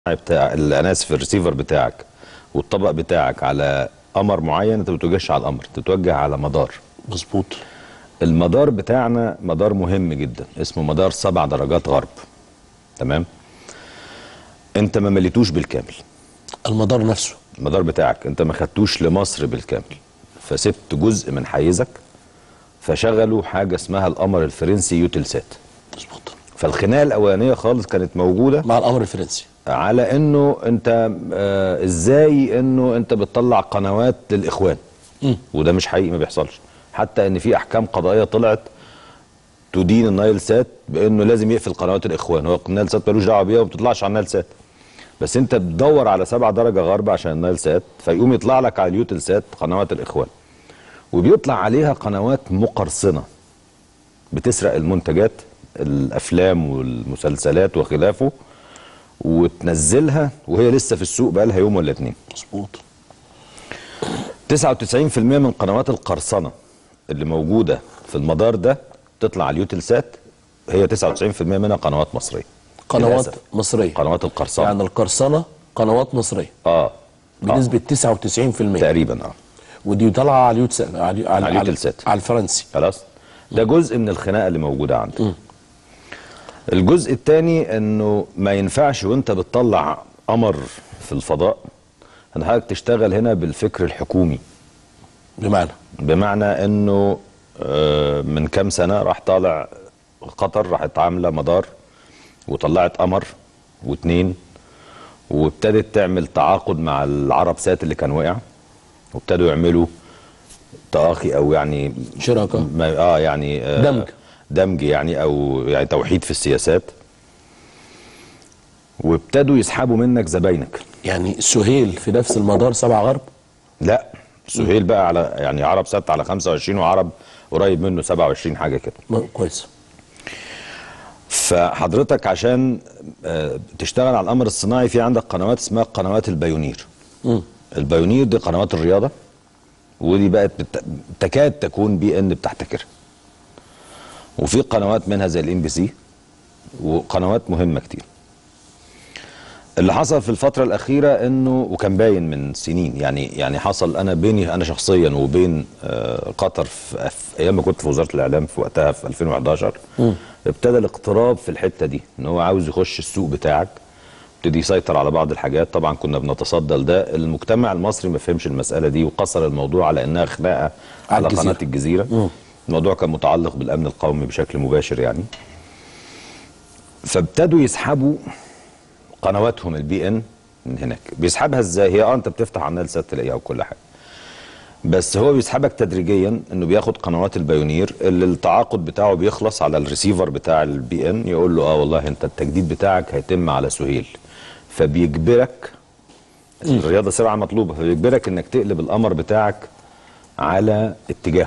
بتاع انا اسف الريسيفر بتاعك والطبق بتاعك على قمر معين انت ما بتوجهش على القمر انت بتوجه على مدار مظبوط المدار بتاعنا مدار مهم جدا اسمه مدار سبع درجات غرب تمام انت ما مليتوش بالكامل المدار نفسه المدار بتاعك انت ما خدتوش لمصر بالكامل فسبت جزء من حيزك فشغلوا حاجه اسمها القمر الفرنسي يوتلسات مظبوط فالخناقه الاولانيه خالص كانت موجوده مع القمر الفرنسي على انه انت آه ازاي انه انت بتطلع قنوات للاخوان مم. وده مش حقيقي ما بيحصلش حتى ان في احكام قضائيه طلعت تدين النايل سات بانه لازم يقفل قنوات الاخوان هو النايل سات ملوش دعوه بيها وما بتطلعش على النايل سات بس انت بتدور على سبعة درجه غرب عشان النايل سات فيقوم يطلع لك على اليوتل سات قنوات الاخوان وبيطلع عليها قنوات مقرصنه بتسرق المنتجات الافلام والمسلسلات وخلافه وتنزلها وهي لسه في السوق بقى لها يوم ولا اتنين مظبوط 99% من قنوات القرصنه اللي موجوده في المدار ده تطلع على اليوتل سات هي 99% منها قنوات مصريه قنوات للأسف. مصريه قنوات القرصنه يعني القرصنه قنوات مصريه اه بنسبه 99% تقريبا اه ودي طالعه على اليوت سات على على, على اليوتلسات. على الفرنسي خلاص ده جزء من الخناقه اللي موجوده عندك الجزء الثاني انه ما ينفعش وانت بتطلع قمر في الفضاء ان حضرتك تشتغل هنا بالفكر الحكومي بمعنى بمعنى انه آه، من كام سنه راح طالع قطر راحت عامله مدار وطلعت قمر واتنين وابتدت تعمل تعاقد مع العرب سات اللي كان وقع وابتدوا يعملوا تآخي او يعني شراكه ما اه يعني آه دمج. دمج يعني او يعني توحيد في السياسات وابتدوا يسحبوا منك زباينك يعني سهيل في نفس المدار سبع غرب لا سهيل بقى على يعني عرب سات على 25 وعرب قريب منه 27 حاجه كده ما- كويس فحضرتك عشان آه، تشتغل على القمر الصناعي في عندك قنوات اسمها قنوات البايونير مم. البايونير دي قنوات الرياضه ودي بقت بت... تكاد تكون بي ان بتحتكرها وفي قنوات منها زي الام بي سي وقنوات مهمه كتير اللي حصل في الفتره الاخيره انه وكان باين من سنين يعني يعني حصل انا بيني انا شخصيا وبين آه، قطر في في ايام ما كنت في وزاره الاعلام في وقتها في 2011 ابتدى الاقتراب في الحته دي ان هو عاوز يخش السوق بتاعك ابتدي يسيطر على بعض الحاجات طبعا كنا بنتصدى لده المجتمع المصري ما فهمش المساله دي وقصر الموضوع على انها خناقه على الجزيرة. قناه الجزيره الموضوع كان متعلق بالامن القومي بشكل مباشر يعني فابتدوا يسحبوا قنواتهم البي ان من هناك بيسحبها ازاي هي اه انت بتفتح على النايل سات تلاقيها وكل حاجه بس هو بيسحبك تدريجيا انه بياخد قنوات البايونير اللي التعاقد بتاعه بيخلص على الريسيفر بتاع البي ان يقول له اه والله انت التجديد بتاعك هيتم على سهيل فبيجبرك الرياضه سرعه مطلوبه فبيجبرك انك تقلب القمر بتاعك على اتجاهه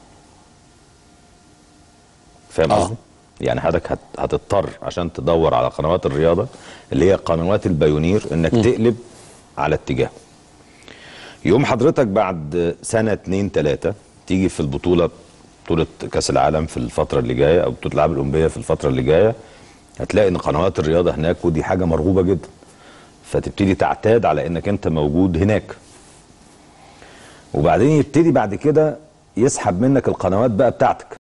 فاهم آه. قصدي؟ يعني حضرتك هت- هتضطر عشان تدور على قنوات الرياضه اللي هي قنوات البايونير انك تقلب على اتجاهه يوم حضرتك بعد سنه اتنين تلاته تيجي في البطوله بطوله كاس العالم في الفتره اللي جايه او بطوله الالعاب الاولمبيه في الفتره اللي جايه هتلاقي ان قنوات الرياضه هناك ودي حاجه مرغوبه جدا فتبتدي تعتاد على انك انت موجود هناك وبعدين يبتدي بعد كده يسحب منك القنوات بقى بتاعتك